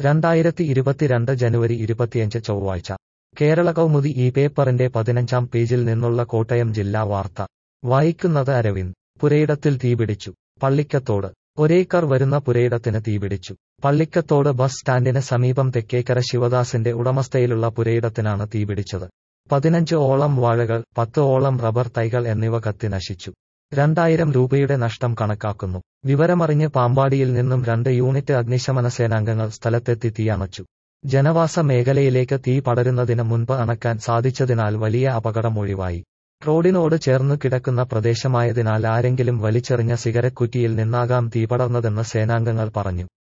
രണ്ടായിരത്തി ഇരുപത്തിരണ്ട് ജനുവരി ഇരുപത്തിയഞ്ച് ചൊവ്വാഴ്ച കേരള കൗമുദി ഈ പേപ്പറിന്റെ പതിനഞ്ചാം പേജിൽ നിന്നുള്ള കോട്ടയം ജില്ലാ വാർത്ത വായിക്കുന്നത് അരവിന്ദ് പുരയിടത്തിൽ തീപിടിച്ചു പള്ളിക്കത്തോട് ഒരേക്കർ വരുന്ന പുരയിടത്തിന് തീപിടിച്ചു പള്ളിക്കത്തോട് ബസ് സ്റ്റാൻഡിന് സമീപം തെക്കേക്കര ശിവദാസിന്റെ ഉടമസ്ഥയിലുള്ള പുരയിടത്തിനാണ് തീപിടിച്ചത് പതിനഞ്ച് ഓളം വാഴകൾ പത്ത് ഓളം റബ്ബർ തൈകൾ എന്നിവ കത്തി നശിച്ചു രണ്ടായിരം രൂപയുടെ നഷ്ടം കണക്കാക്കുന്നു വിവരമറിഞ്ഞ് പാമ്പാടിയിൽ നിന്നും രണ്ട് യൂണിറ്റ് അഗ്നിശമന സേനാംഗങ്ങൾ സ്ഥലത്തെത്തി തീയണച്ചു ജനവാസ മേഖലയിലേക്ക് തീ പടരുന്നതിന് മുൻപ് അണക്കാൻ സാധിച്ചതിനാൽ വലിയ അപകടം ഒഴിവായി റോഡിനോട് ചേർന്നു കിടക്കുന്ന പ്രദേശമായതിനാൽ ആരെങ്കിലും വലിച്ചെറിഞ്ഞ സിഗരറ്റ് കുറ്റിയിൽ നിന്നാകാം തീ പടർന്നതെന്ന് സേനാംഗങ്ങൾ പറഞ്ഞു